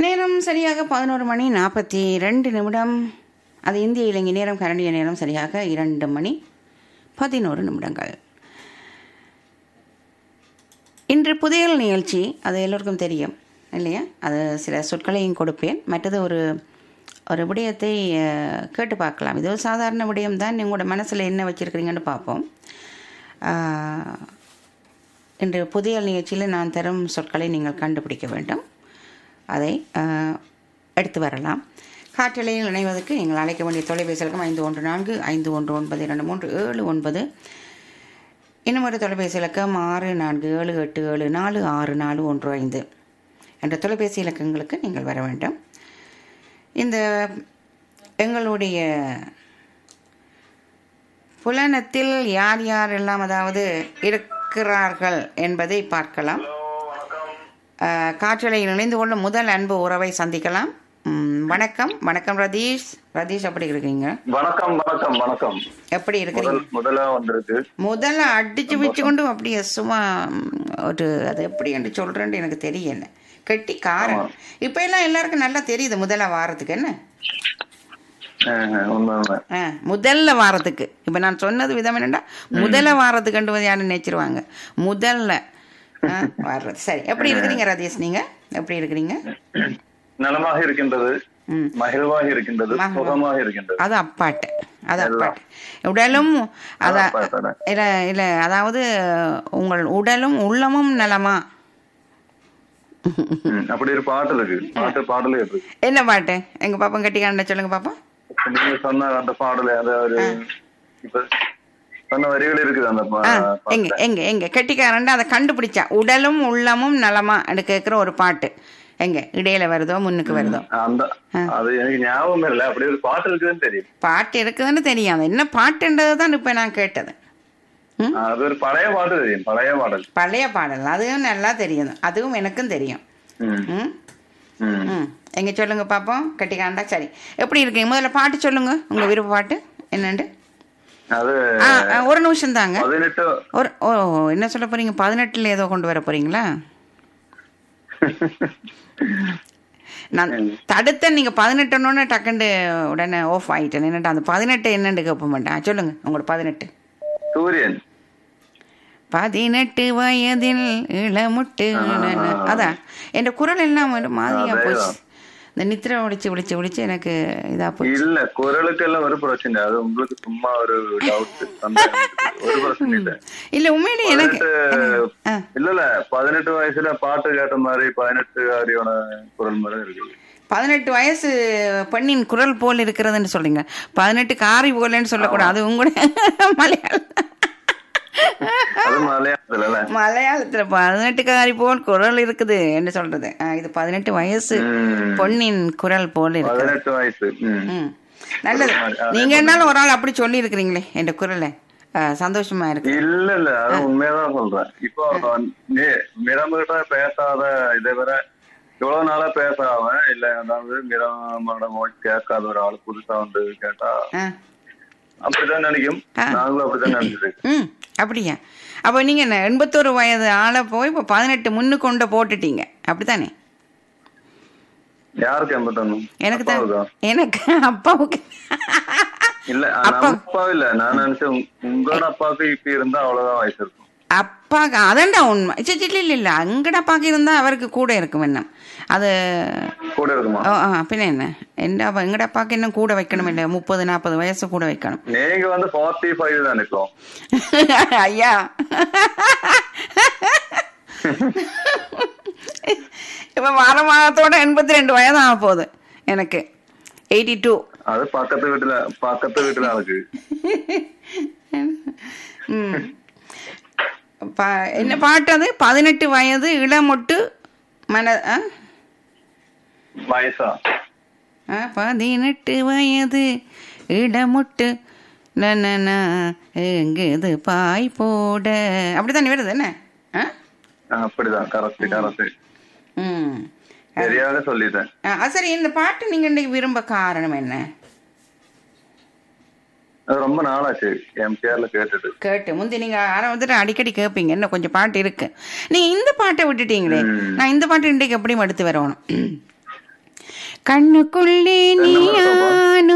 நேரம் சரியாக பதினோரு மணி நாற்பத்தி ரெண்டு நிமிடம் அது இந்திய இலங்கை நேரம் கரண்டிய நேரம் சரியாக இரண்டு மணி பதினோரு நிமிடங்கள் இன்று புதையல் நிகழ்ச்சி அது எல்லோருக்கும் தெரியும் இல்லையா அது சில சொற்களையும் கொடுப்பேன் மற்றது ஒரு ஒரு விடயத்தை அஹ், கேட்டு பார்க்கலாம் இது ஒரு சாதாரண விடயம் தான் உங்களோட மனசில் என்ன வச்சுருக்கிறீங்கன்னு பார்ப்போம் ஆஹ், இன்று புதையல் நிகழ்ச்சியில் நான் தரும் சொற்களை நீங்கள் கண்டுபிடிக்க வேண்டும் அதை ஆஹ், எடுத்து வரலாம் காற்றலையில் இணைவதற்கு நீங்கள் அழைக்க வேண்டிய தொலைபேசி இலக்கம் ஐந்து ஒன்று நான்கு ஐந்து ஒன்று ஒன்பது இரண்டு மூன்று ஏழு ஒன்பது இன்னும் ஒரு தொலைபேசி இலக்கம் ஆறு நான்கு ஏழு எட்டு ஏழு நாலு ஆறு நாலு ஒன்று ஐந்து என்ற தொலைபேசி இலக்கங்களுக்கு நீங்கள் வர வேண்டும் இந்த எங்களுடைய புலனத்தில் யார் யார் எல்லாம் அதாவது இருக்கிறார்கள் என்பதை பார்க்கலாம் அஹ், காற்றலையில் இணைந்து கொள்ளும் முதல் அன்பு உறவை சந்திக்கலாம் ம், வணக்கம் வணக்கம் ரதீஷ் ரதீஷ் எப்படி இருக்கீங்க வணக்கம் வணக்கம் வணக்கம் எப்படி இருக்கிறீங்க முதல் முதலா வந்திருக்கு முதல்ல அடிச்சு வச்சு கொண்டு அப்படியே சும்மா ம், ஒரு அது எப்படி என்று சொல்றேன்னு எனக்கு தெரியல கெட்டி காரன் இப்ப எல்லாம் எல்லாருக்கும் நல்லா தெரியுது முதல்ல வாரத்துக்கு என்ன ஆஹ், உண்மை உண்மை ஆ, முதல்ல வாரத்துக்கு இப்ப நான் சொன்னது விதம் என்னண்டா முதல்ல வாரத்துக்கு கண்டு வந்து யாரும் நினைச்சிருவாங்க முதல்ல ஆ, வர்றது சரி எப்படி இருக்கிறீங்க ரதீஷ் நீங்க எப்படி இருக்கிறீங்க நலமாக இருக்கின்றது ம் மகிழ்வாக இருக்கின்றது மகிழ்வா- சுகமாக இருக்கின்றது அது அப்பாட்டு அது அப்பாட்டு உடலும் அத அப்பாட்டுதான். இல்ல இல்ல அதாவது உங்கள் உடலும் உள்ளமும் நலமா ம், அப்படி ஒரு பாட்டு இருக்கு பாட்டு பாடல் இருக்கு என்ன பாட்டு எங்க பாப்பா கட்டிக்காண்ட சொல்லுங்க பாப்பா இப்ப நீங்க சொன்ன அந்த பாடல் அந்த ஒரு இப்ப சொன்ன வரிகள் இருக்குது அந்த பா- ஆ, பாட்டுல. எங்க எங்க எங்க கெட்டிக்காரன்ட்டு அதை கண்டுபிடிச்சா உடலும் உள்ளமும் நலமா கேட்குற ஒரு பாட்டு எங்க இடையில வருதோ முன்னுக்கு வருதோ அந்த அது எனக்கு ஞாபகம் இல்ல அப்படி ஒரு பாட்டு இருக்குதுன்னு தெரியும் பாட்டு இருக்குதுன்னு தெரியும் அது என்ன பாட்டுன்றது தான் இப்போ நான் கேட்டது ம் அது ஒரு பழைய பாட்டு தெரியும் பழைய பாடல் பழைய பாடல் அதுவும் நல்லா தெரியும் அதுவும் எனக்கும் தெரியும் ம், ம் ம். ம் எங்க சொல்லுங்க பாப்போம் கட்டிக்காண்டா சரி எப்படி இருக்கீங்க முதல்ல பாட்டு சொல்லுங்க உங்க விருப்ப பாட்டு என்னண்டு அது ஆ ஆ, ஒரு நிமிஷம் தாங்க பதினெட்டு ஒரு ஓ என்ன சொல்ல போறீங்க பதினெட்டுல ஏதோ கொண்டு வர போறீங்களா நான் தடுத்த நீங்க பதினெட்டுன்னு டக்குண்டு உடனே ஆஃப் ஆயிட்டேன் என்னட்டா அந்த பதினெட்டு என்னன்னு கேட்ப மாட்டேன் சொல்லுங்க உங்களோட பதினெட்டு சூரியன் பதினெட்டு வயதில் இளமுட்டு நன- அதான் என் குரல் எல்லாம் ஒரு மாதிரியா போச்சு இந்த நித்திரை ஒழிச்சு ஒழிச்சு ஒழிச்சு எனக்கு இதா போச்சு இல்ல குரலுக்கெல்லாம் ஒரு பிரச்சனை அது உங்களுக்கு சும்மா ஒரு டவுட் ஒரு பிரச்சனை இல்ல இல்ல உண்மையிலே எனக்கு பதினெட்டு ஆ. இல்ல இல்ல பதினெட்டு வயசுல பாட்டு கேட்ட மாதிரி பதினெட்டு அரியோட குரல் மாதிரி இருக்கு பதினெட்டு வயசு பெண்ணின் குரல் போல் இருக்கிறதுன்னு சொல்றீங்க பதினெட்டு காரி போலன்னு சொல்லக்கூடாது அது உங்களோட மலையாளம் அது மலையாளத்துல இல்ல மலையாளத்துல பதினெட்டு காரி போல் குரல் இருக்குது என்ன சொல்றது ஆ, இது பதினெட்டு வயசு ம். பொன்னின் குரல் போல் இருக்குது பதினெட்டு வயசு ம். ம் நல்லது நீங்க என்னாலும் ஒரு ஆள் அப்படி சொல்லி இருக்கிறீங்களே என் குரலை ஆ, சந்தோஷமா இருக்கு இல்ல இல்ல அது உண்மையாதான் சொல்றேன் இப்போ நீ மிரம்புகிட்ட பேசாத இதை விட இவ்வளவு நாளா பேசாம இல்ல அதாவது மிரமோட voice கேட்காத ஒரு ஆள் புதுசா வந்து கேட்டா ஆ அப்படிதான் நினைக்கும் நாங்களும் அப்படிதான் நினைச்சிட்டு ம் அப்படியா அப்போ நீங்கள் என்ன எண்பத்தோரு வயது ஆளை போய் இப்போ பதினெட்டு முன்னு கொண்டு போட்டுட்டீங்க அப்படித்தானே யாருக்கு எண்பத்தொன்னு எனக்கு தான் அப்பாவுக்கா? எனக்கு அப்பாவுக்கு இல்ல நம்ம அப்பா இல்ல நான் நினைச்சேன் உங்க- உங்களோட அப்பாவுக்கு இப்ப இருந்தா அவ்வளவுதான் வயசு இருக்கும் அப்பாக்கு அதான்டா உண்மை சரி இல்லை இல்லை இல்லை அங்கட அப்பாக்கு இருந்தால் அவருக்கு கூட இருக்கும் என்ன அது கூட இருக்குமா ஓ, ஆ பின்ன என்ன எந்த அப்பா எங்கட அப்பாவுக்கு இன்னும் கூட வைக்கணும் இல்லை முப்பது நாற்பது வயசு கூட வைக்கணும் நீங்க வந்து ஃபார்ட்டி ஃபைவ் தான் இப்போ ஐயா இப்போ வார மாதத்தோட எண்பத்தி ரெண்டு வயது ஆக போகுது எனக்கு எயிட்டி டூ அது பக்கத்து வீட்டுல பக்கத்து வீட்டுல ஆளுக்கு ம் ப- என்ன பாட்டு அது பதினெட்டு வயது இளமொட்டு மன ஆ? வயசா ஆ, பதினெட்டு வயது இடமுட்டு நன எங்குது பாய் போட அப்படித்தானே வருது என்ன ஆ? ஆ, அப்படிதான் கரெக்ட் கரெக்ட் ம் சரியாக சொல்லிட்டேன் ஆ, சரி இந்த பாட்டு நீங்க இன்னைக்கு விரும்ப காரணம் என்ன அது ரொம்ப நாளாச்சு எம்ஜிஆர்ல கேட்டுட்டு கேட்டு முந்தி நீங்க ஆரம்பத்துல அடிக்கடி கேட்பீங்க என்ன கொஞ்சம் பாட்டு இருக்கு நீங்க இந்த பாட்டை விட்டுட்டீங்களே ம். நான் இந்த பாட்டு இன்றைக்கு எப்படி எடுத்து வரணும் கண்ணுக்குள்ளே நீயானு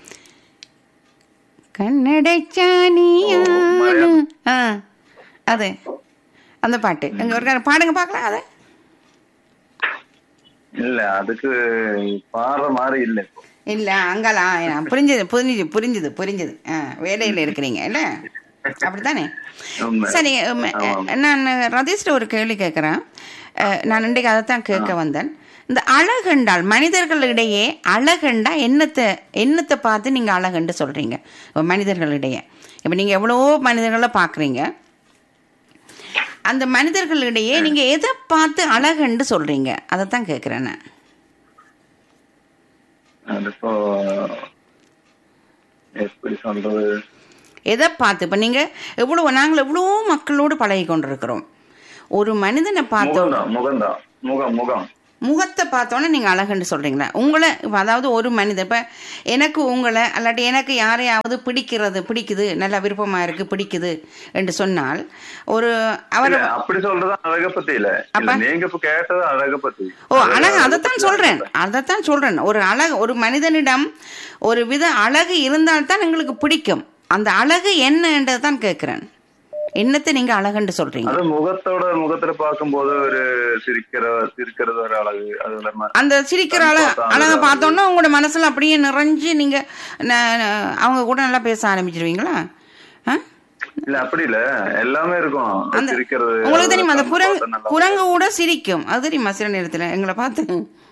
கண்ணடைச்சா நீயானு ஆ அது அந்த பாட்டு எங்க ஒரு பாடுங்க பார்க்கலாம் அதை இல்ல அதுக்கு பாடுற மாதிரி இல்ல இப்போ இல்ல அங்கெல்லாம் நான் புரிஞ்சது புரிஞ்சுது புரிஞ்சுது புரிஞ்சுது ஆ வேலையில் இருக்கிறீங்க இல்ல அப்படித்தானே உண்மை. சரி உம், ஆமாம். நான் ரதீஷ்ட ஒரு கேள்வி கேட்குறேன் நான் இன்றைக்கு அதைத்தான் கேட்க வந்தேன் இந்த அழகென்றால் மனிதர்களிடையே அழகெண்டா என்னத்தை என்னத்தை பார்த்து நீங்கள் அழகுண்டு சொல்கிறீங்க மனிதர்களிடையே இப்போ நீங்கள் எவ்வளவோ மனிதர்களை பார்க்குறீங்க அந்த மனிதர்களிடையே நீங்கள் எதை பார்த்து அழகுண்டு சொல்கிறீங்க அதை தான் கேட்குறேன் நான் அது இப்போ எப்படி சொல்றது எதை பார்த்து இப்போ நீங்கள் எவ்வளோ நாங்கள் எவ்வளோ மக்களோடு பழகி கொண்டிருக்கிறோம் ஒரு மனிதனை பார்த்தோம் முகம்தான் முகம்தான் முகம் முகம் முகத்தை பார்த்தோன்னே நீங்கள் அழகுன்னு சொல்கிறீங்களா உங்களை இப்ப அதாவது ஒரு மனிதன் இப்போ எனக்கு உங்களை அல்லாட்டி எனக்கு யாரையாவது பிடிக்கிறது பிடிக்குது நல்லா விருப்பமாக இருக்குது பிடிக்குது என்று சொன்னால் ஒரு அவர் இல்ல, அப்படி சொல்றது அழக பத்தி இல்ல இல்ல நீங்க இப்ப கேட்டது அழக பத்தி ஓ அழகு அதைத்தான் சொல்றேன் அதைத்தான் சொல்றேன் ஒரு அழகு ஒரு மனிதனிடம் ஒரு வித அழகு இருந்தால்தான் எங்களுக்கு பிடிக்கும் அந்த அழகு என்னன்றதை தான் கேட்கிறேன் என்னத்தை நீங்க அழகுன்னு சொல்றீங்க அது முகத்தோட முகத்துல பார்க்கும்போது ஒரு சிரிக்கிற சிரிக்கிறது ஒரு அழகு அது இல்லாம அந்த சிரிக்கிற அழ அழகை பார்த்தோன்னா உங்களோட மனசுல அப்படியே நிறைஞ்சு நீங்க ந- ந- அவங்க கூட நல்லா பேச ஆரம்பிச்சிருவீங்களா ஆ? இல்ல அப்படி இல்ல எல்லாமே இருக்கும் அந்த சிரிக்கிறது உங்களுக்கு தெரியுமா அந்த குரங்கு பார்த்தா நல்லா குரங்கு கூட சிரிக்கும் அது தெரியுமா சில நேரத்துல எங்களை பார்த்து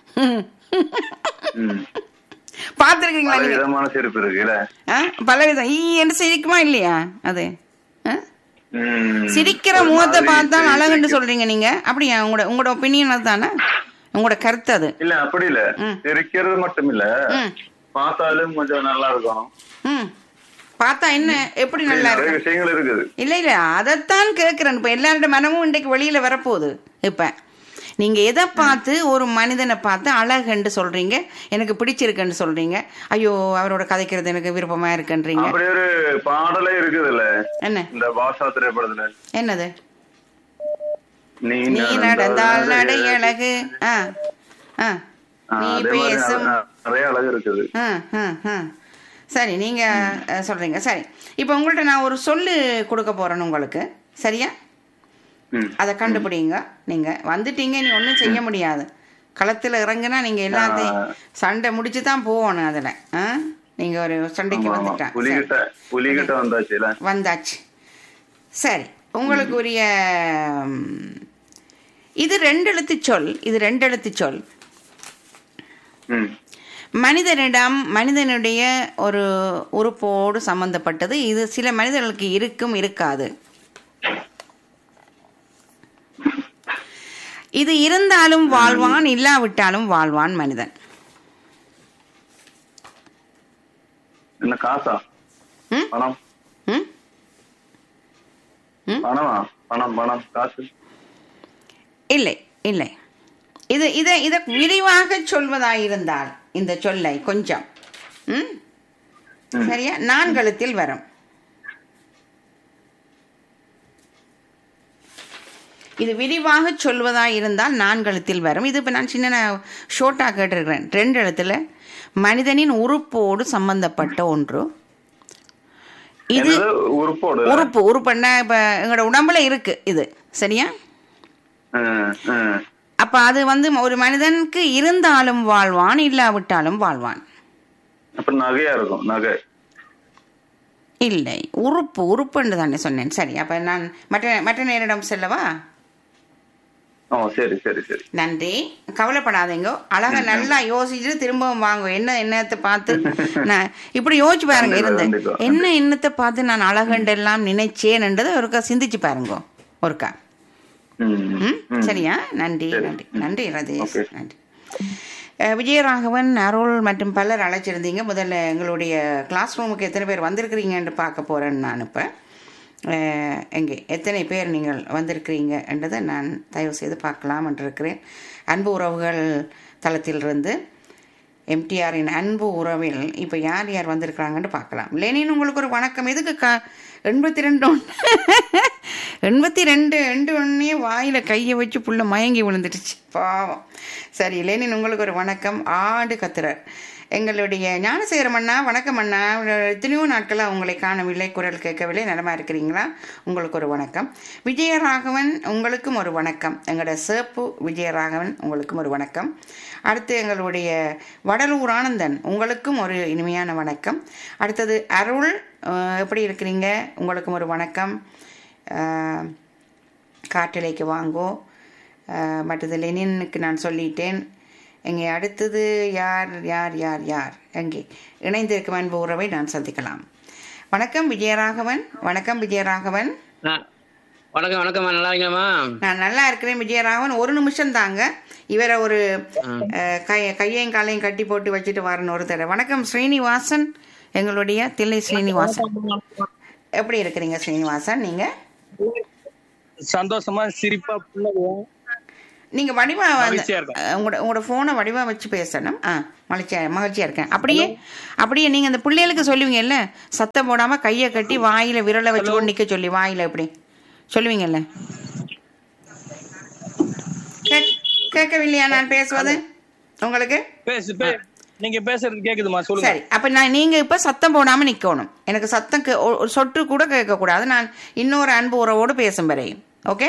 ம். பார்த்துருக்கீங்களா பல நீங்க விதமான சிரிப்பு இருக்குல்ல ஆ? பல விதம் ஈ என்று சிரிக்குமா இல்லையா அது ஆ? ம். சிரிக்கிற ஒரு முகத்தை மாதிரி பார்த்தா சிரி- அழகுன்னு சொல்றீங்க நீங்க அப்படியா உங்களோட உங்களோட ஒப்பீனியன் அதுதானே உங்களோட கருத்து அது இல்ல அப்படி இல்ல ம். சிரிக்கிறது மட்டும் இல்ல ம் பார்த்தாலும் கொஞ்சம் நல்லா இருக்கும் ம் பார்த்தா என்ன எப்படி நல்லா நிறைய இருக்கு விஷயங்கள் இருக்குது இல்ல இல்ல அதைத்தான் கேட்கிறேன் இப்ப எல்லாரோட மனமும் இன்றைக்கு வெளியில வரப்போகுது இப்ப நீங்க எதை பார்த்து ஒரு மனிதனை பார்த்து அழகுன்னு சொல்றீங்க எனக்கு பிடிச்சிருக்குன்னு சொல்றீங்க ஐயோ அவரோட கதைக்கிறது எனக்கு விருப்பமா இருக்குன்றீங்க அப்படி ஒரு பாடலே இருக்குதுல்ல என்ன இந்த பாஷா திரைப்படத்துல என்னது நீ நீ நடந்தால் நடை அழகு ஆ ஆ ஆ, நீ அதே மாதிரி பேசும் நிறைய- நிறைய அழகு இருக்குது ஆ ஆ ஆ சரி நீங்க அஹ், சொல்றீங்க சரி இப்போ உங்கள்ட்ட நான் ஒரு சொல்லு கொடுக்க போறேன் உங்களுக்கு சரியா ம். அதை கண்டுபிடிங்க நீங்க வந்துட்டீங்க நீ ஒன்றும் செய்ய முடியாது களத்துல இறங்குனா நீங்க எல்லாத்தையும் சண்டை முடிச்சு தான் போகணும் அதுல ஆ நீங்க ஒரு சண்டைக்கு ஆமா, ஆமா. வந்துட்டா சரி. புலிகிட்ட புலிகிட்ட வந்தாச்சுல வந்தாச்சு சரி உங்களுக்கு உரிய ம், இது ரெண்டு எழுத்து சொல் இது ரெண்டு எழுத்து சொல் ம் மனிதனிடம் மனிதனுடைய ஒரு உறுப்போடு சம்பந்தப்பட்டது இது சில மனிதர்களுக்கு இருக்கும் இருக்காது இது இருந்தாலும் வாழ்வான் இல்லாவிட்டாலும் வாழ்வான் மனிதன் என்ன காசா ம்? பணம் ம்? ம்? பணமா பணம் பணம் காசு இல்லை இல்லை இது இதை இதை விரிவாக சொல்வதாயிருந்தால் இந்த சொல்லை கொஞ்சம் ம்? ம். சரியா நான்கழுத்தில் வரும் இது விரிவாக சொல்வதாக இருந்தால் நான்கழுத்தில் வரும் இது இப்போ நான் சின்ன ஷோர்ட்டாக கேட்டிருக்கிறேன் ரெண்டு எழுத்துல மனிதனின் உறுப்போடு சம்பந்தப்பட்ட ஒன்று இது என்னது உறுப்போடு உறுப்பு உறுப்புன்னா இப்போ எங்களோட உடம்புல இருக்கு இது சரியா ம், ம். அப்ப அது வந்து ஒரு மனிதனுக்கு இருந்தாலும் வாழ்வான் இல்லாவிட்டாலும் வாழ்வான் அப்ப நகையா இருக்கும் நகை இல்லை உறுப்பு உறுப்புன்னு தானே சொன்னேன் சரி அப்ப நான் மற்ற மற்ற நேரிடம் செல்லவா ஓ சரி சரி சரி நன்றி கவலைப்படாதீங்க அழகா நல்லா யோசிச்சுட்டு திரும்பவும் வாங்க என்ன என்னத்தை பார்த்து நான் இப்படி யோசிச்சு பாருங்க கண்டிப்பா, இருந்தேன் கண்டிப்பா. என்ன என்னத்தை பார்த்து நான் அழகண்டெல்லாம் நினைச்சேன்ன்றதை ஒருக்கா சிந்திச்சு பாருங்க ஒருக்கா ம், ம் ம். சரியா நன்றி சரி. நன்றி நன்றி ரதேஷ் Okay. நன்றி அஹ், விஜயராகவன் அருள் மற்றும் பலர் அழைச்சிருந்தீங்க முதல்ல எங்களுடைய கிளாஸ் ரூமுக்கு எத்தனை பேர் வந்திருக்கிறீங்கன்னு பார்க்க போகிறேன்னு நான் இப்போ எங்கே எத்தனை பேர் நீங்கள் வந்திருக்கிறீங்கன்றதை நான் தயவு செய்து பார்க்கலாம் என்று இருக்கிறேன் அன்பு உறவுகள் தளத்திலிருந்து எம்டிஆரின் அன்பு உறவில் இப்போ யார் யார் வந்திருக்கிறாங்கன்னு பார்க்கலாம் லெனின் உங்களுக்கு ஒரு வணக்கம் எதுக்கு கா எண்பத்தி ரெண்டு ஒன்று எண்பத்தி ரெண்டு ரெண்டு ஒன்றே வாயில் கையை வச்சு புள்ள மயங்கி விழுந்துடுச்சு பாவம் சரி லெனின் உங்களுக்கு ஒரு வணக்கம் ஆடு கத்துறார் எங்களுடைய ஞானசேகரம் அண்ணா வணக்கம் அண்ணா எத்தனையோ நாட்களாக உங்களை காணவில்லை குரல் கேட்கவில்லை நலமா இருக்கிறீங்களா உங்களுக்கு ஒரு வணக்கம் விஜயராகவன் உங்களுக்கும் ஒரு வணக்கம் எங்களோட சேப்பு விஜயராகவன் உங்களுக்கும் ஒரு வணக்கம் அடுத்து எங்களுடைய வடலூர் ஆனந்தன் உங்களுக்கும் ஒரு இனிமையான வணக்கம் அடுத்தது அருள் அஹ், எப்படி இருக்கிறீங்க உங்களுக்கும் ஒரு வணக்கம் அஹ், காட்டிலைக்கு வாங்கோ அஹ், மற்றது லெனினுக்கு நான் சொல்லிட்டேன் எங்கே அடுத்தது யார் யார் யார் யார் எங்கே இணைந்திருக்கும் அன்பு உறவை நான் சந்திக்கலாம் வணக்கம் விஜயராகவன் வணக்கம் விஜயராகவன் ஆ, வணக்கம் வணக்கம்மா நல்லா இருக்கீங்களாம்மா நான் நல்லா இருக்கிறேன் விஜயராகவன் ஒரு நிமிஷம் தாங்க இவரை ஒரு அஹ், கை கையையும் காலையும் கட்டி போட்டு வச்சுட்டு வரணும் ஒரு தடவை வணக்கம் ஸ்ரீனிவாசன் எங்களுடைய தில்லை ஸ்ரீனிவாசன் எப்படி இருக்கிறீங்க ஸ்ரீனிவாசன் நீங்க சந்தோஷமா சிரிப்பா புன்னகையா நீங்க வடிவா வந்து மகிழ்ச்சியா இருக்கேன். அஹ், உங்களோட உங்களோட போனை வடிவா வச்சு பேசணும் ஆ மகிழ்ச்சியா மகிழ்ச்சியா இருக்கேன் அப்படியே அப்படியே நீங்க அந்த பிள்ளைகளுக்கு சொல்லுவீங்கல்ல சத்தம் போடாம கையை கட்டி வாயில விரலை வச்சு கொண்டு நிக்க சொல்லி வாயில எப்படி சொல்லுவீங்கல்ல கேக்- கேட்கவில்லையா நான் பேசுவது உங்களுக்கு பேசு பே நீங்க பேசுறது கேக்குதுமா சொல்லுங்க சரி அப்ப நான் நீங்க இப்ப சத்தம் போடாம நிக்கணும் எனக்கு சத்தம் கே- ஒரு ஒரு சொட்டு கூட கேட்க கூடாது நான் இன்னொரு அன்பு உறவோடு பேசும் வரையும் ஓகே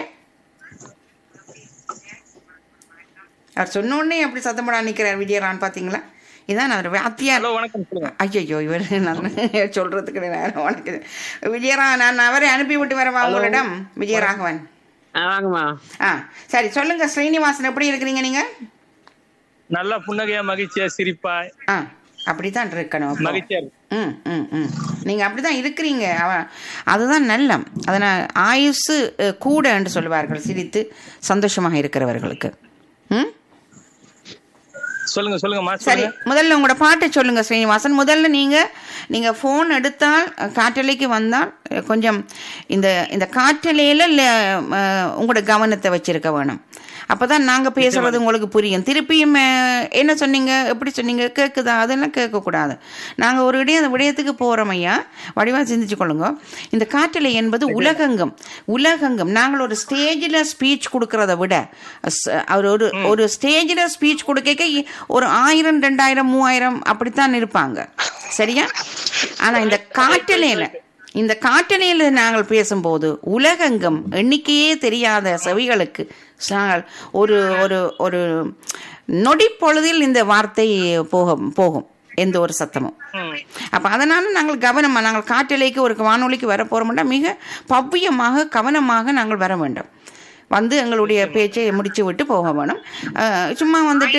அவர் சொன்ன உடனே எப்படி சத்தம் போடாம நிக்கிறார் விஜயரான் பாத்தீங்களா இதான் அவர் வாத்தியார் ஹலோ வணக்கம் சொல்லுங்க ஐயோ இவர் நான் சொல்றதுக்கு நேரம் உனக்கு விஜயரா நான் அவரை அனுப்பி விட்டு வரவா உங்களிடம் விஜயராகவன் ஆ வாங்கம்மா ஆ சரி சொல்லுங்க ஸ்ரீனிவாசன் எப்படி இருக்கிறீங்க நீங்க நல்லா புன்னகையா மகிழ்ச்சியா சிரிப்பா ஆ அப்படித்தான் இருக்கணும் அப்போ. மகிழ்ச்சியா இருக்கு ம் ம் ம் நீங்கள் அப்படி தான் இருக்கிறீங்க அவன் அதுதான் நல்லம் அதனால் ஆயுசு அஹ், கூட என்று சொல்லுவார்கள் சிரித்து சந்தோஷமாக இருக்கிறவர்களுக்கு ம் சொல்லுங்க சொல்லுங்கம்மா சரி சொல்லுங்க முதல்ல உங்களோட பாட்டை சொல்லுங்க ஸ்ரீனிவாசன் முதல்ல நீங்க நீங்க ஃபோன் எடுத்தால் அஹ், காற்றலைக்கு வந்தால் அஹ், கொஞ்சம் இந்த இந்த காற்றலையில ல- அஹ், உங்களோட கவனத்தை வச்சிருக்க வேணும் அப்பதான் நாங்க பேசுறது உங்களுக்கு புரியும் திருப்பியும் அஹ், என்ன சொன்னீங்க எப்படி சொன்னீங்க கேக்குதா அதெல்லாம் கேட்கக்கூடாது நாங்க ஒரு இடையே அந்த விடயத்துக்கு போறோம் ஐயா வடிவா சிந்திச்சு கொள்ளுங்க இந்த காற்றலை என்பது உலகங்கம் உலகங்கம் நாங்கள் ஒரு ஸ்டேஜில் ஸ்பீச் கொடுக்கறத விட ஸ்- அவர் ஒரு ஒரு ஸ்டேஜில் ஸ்பீச் கொடுக்க ஒரு ஆயிரம் ரெண்டாயிரம் மூவாயிரம் அப்படித்தான் இருப்பாங்க சரியா ஆனா இந்த காற்றலையில இந்த காற்றலையில நாங்கள் பேசும்போது உலகெங்கும் எண்ணிக்கையே தெரியாத செவிகளுக்கு நாங்கள் ஒரு ஒரு ஒரு நொடி பொழுதில் இந்த வார்த்தை போகும் போகும் எந்த ஒரு சத்தமும் ம். அப்ப அதனால நாங்கள் கவனமா நாங்கள் காற்றலைக்கு ஒரு வானொலிக்கு வர போறோம்னா மிக பவ்யமாக கவனமாக நாங்கள் வர வேண்டும் வந்து எங்களுடைய பேச்சை முடிச்சு விட்டு போக வேணும் அஹ், சும்மா வந்துட்டு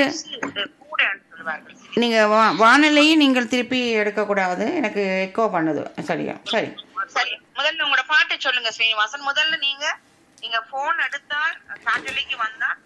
நீங்க வா- வானிலையை நீங்கள் திருப்பி எடுக்கக்கூடாது எனக்கு எக்கோ பண்ணுது சரியா சரி சரி முதல்ல உங்களோட பாட்டை சொல்லுங்க ஸ்ரீனிவாசன் முதல்ல நீங்க நீங்க போன் எடுத்தால் காற்றலைக்கு வந்தால்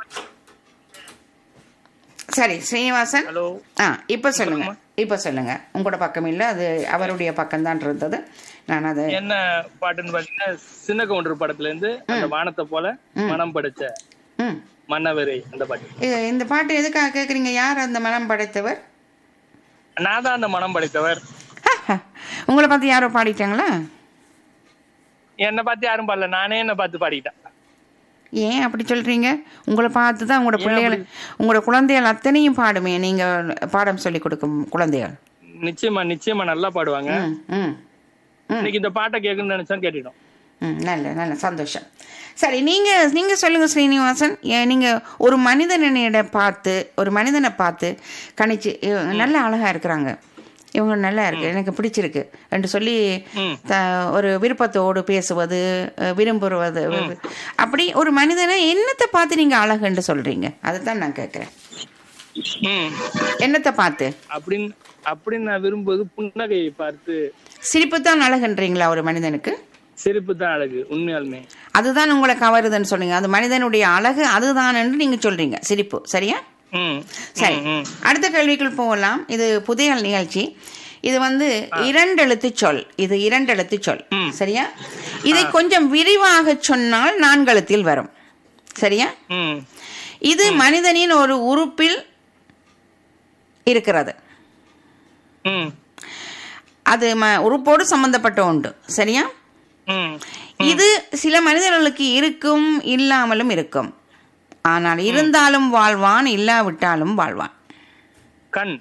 சரி ஸ்ரீனிவாசன் ஹலோ ஆ இப்போ சொல்லுங்க இப்போ சொல்லுங்க உங்களோட பக்கம் இல்ல அது அவருடைய பக்கம் தான் இருந்தது நான் அதை என்ன பாட்டுன்னு பாத்தீங்கன்னா சின்ன கவுண்டர் படத்துல இருந்து அந்த வானத்தை போல மனம் படைச்ச ம் மன்னவரே அந்த பாட்டு இது- இந்த பாட்டு எதுக்காக கேட்குறீங்க யார் அந்த மனம் படைத்தவர் நான் தான் அந்த மனம் படைத்தவர் உங்களை பார்த்து யாரோ பாடிட்டாங்களா என்னை பார்த்து யாரும் பாடல நானே என்ன பார்த்து பாடிட்டேன் ஏன் அப்படி சொல்றீங்க உங்களை பார்த்து தான் உங்களோட பிள்ளைகள் உங்களோட குழந்தைகள் அத்தனையும் பாடுமே நீங்க பாடம் சொல்லி கொடுக்கும் குழந்தைகள் நிச்சயமா நிச்சயமா நல்லா பாடுவாங்க ம் ம் ம் இன்னைக்கு இந்த பாட்டை கேட்கணும்னு நினைச்சா கேட்டுட்டோம் ம் நல்ல நல்ல சந்தோஷம் சரி நீங்க நீங்க சொல்லுங்க ஸ்ரீனிவாசன் ஏன் நீங்க ஒரு மனிதனிட பார்த்து ஒரு மனிதனை பார்த்து கணிச்சு இவங்க நல்ல அழகா இருக்கிறாங்க இவங்க நல்லா இருக்கு எனக்கு பிடிச்சிருக்கு என்று சொல்லி ம். த- ஒரு விருப்பத்தோடு பேசுவது அஹ், விரும்புவது அப்படி ஒரு மனிதனை என்னத்தை பார்த்து நீங்க அழகுன்னு சொல்றீங்க அதுதான் நான் கேட்கிறேன் ம் என்னத்தை பார்த்து அப்படின்னு அப்படின்னு நான் விரும்புவது புன்னகையை பார்த்து சிரிப்பு தான் அழகுன்றீங்களா ஒரு மனிதனுக்கு சிரிப்பு தான் அழகு உண்மையாலுமே அதுதான் உங்களை கவருதுன்னு சொல்றீங்க அது மனிதனுடைய அழகு அதுதான் என்று நீங்க சொல்றீங்க சிரிப்பு சரியா ம் சரி ம், ம். அடுத்த கேள்விக்குள் போகலாம் இது புதிய நிகழ்ச்சி இது வந்து இரண்டு எழுத்து சொல் இது இரண்டு எழுத்து சொல் ம். சரியா இதை கொஞ்சம் விரிவாக சொன்னால் நான்கெழுத்தில் வரும் சரியா ம் இது மனிதனின் ஒரு உறுப்பில் இருக்கிறது ம் அது ம- உறுப்போடு சம்பந்தப்பட்ட உண்டு சரியா ம் இது சில மனிதர்களுக்கு இருக்கும் இல்லாமலும் இருக்கும் ஆனால் இருந்தாலும் வாழ்வான் இல்லாவிட்டாலும் வாழ்வான் கண்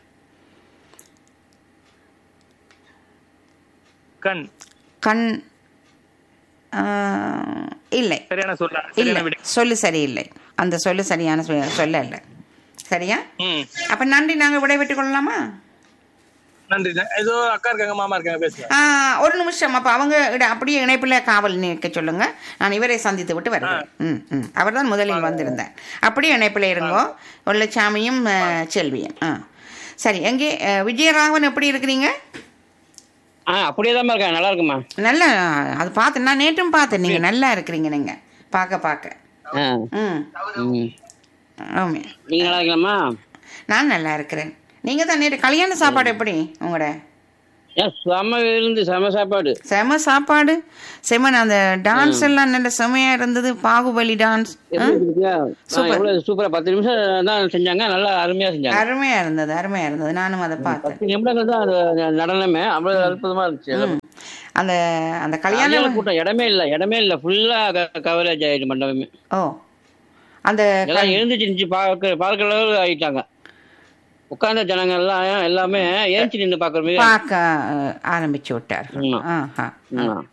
கண் கண் ஆ, இல்லை சரியான சொல்ல இல்லை சரியான விடை சொல்லு சரியில்லை அந்த சொல்லு சரியான சொ- சொல்ல இல்லை சரியா ம் அப்ப நன்றி நாங்கள் விடைபெற்றுக் கொள்ளலாமா நன்றி ஏதோ அக்கா இருக்காங்க மாமா இருக்காங்க பேசுங்க ஆ, ஒரு நிமிஷம் அப்ப அவங்க இட- அப்படியே இணைப்பில் காவல் நிற்க சொல்லுங்க நான் இவரை சந்தித்து விட்டு வருகிறேன் ம் ம் அவர் தான் முதலில் வந்திருந்தார் அப்படியே இணைப்பில் இருங்கோ வெள்ளச்சாமியும் ஆ, செல்வியும் ஆ சரி எங்கே ஆ, விஜயராகவன் எப்படி இருக்கிறீங்க ஆ அப்படியே தான் இருக்கேன் நல்லா இருக்குமா நல்லா அது பார்த்து நான் நேற்றும் பார்த்தேன் நீங்க நல்லா இருக்கிறீங்க நீங்க பார்க்க பார்க்க ஆ ம் ம் ஆமே நீங்க நல்லா இருக்கலாமா நான் நல்லா இருக்கிறேன் நீங்க தான் நேற்று கல்யாண சாப்பாடு எப்படி உங்களோட ஏன் செம இருந்து செம சாப்பாடு செம சாப்பாடு செமன் அந்த டான்ஸ் எல்லாம் நல்ல செமையா இருந்தது பாகுபலி டான்ஸ் எப்படி இருந்துச்சு? ஆ, எவ்வளவு சூப்பரா பத்து நிமிஷம் தான் செஞ்சாங்க நல்லா அருமையா செஞ்சாங்க அருமையா இருந்தது அருமையா இருந்தது நானும் அதை பார்த்தேன் பத்து நிமிடங்கள் தான் அந்த நடனமே அவ்வளவு அற்புதமா இருந்துச்சு ம். அந்த அந்த கல்யாண கல்யாண கூட்டம் இடமே இல்ல இடமே இல்ல ஃபுல்லா கவரேஜ் ஆயிட்டு மண்டபமே ஓ அந்த எல்லாம் எழுந்துச்சு நின்று பார்க்க பார்க்க அளவு ஆயிட்டாங்க உட்கார்ந்த ஜனங்க எல்லாம் எல்லாமே ஏஞ்சி நின்று பாக்குற மாதிரி பார்க்க அஹ், ஆரம்பிச்சு விட்டார் ஆமா. ஆஹா ஆமா.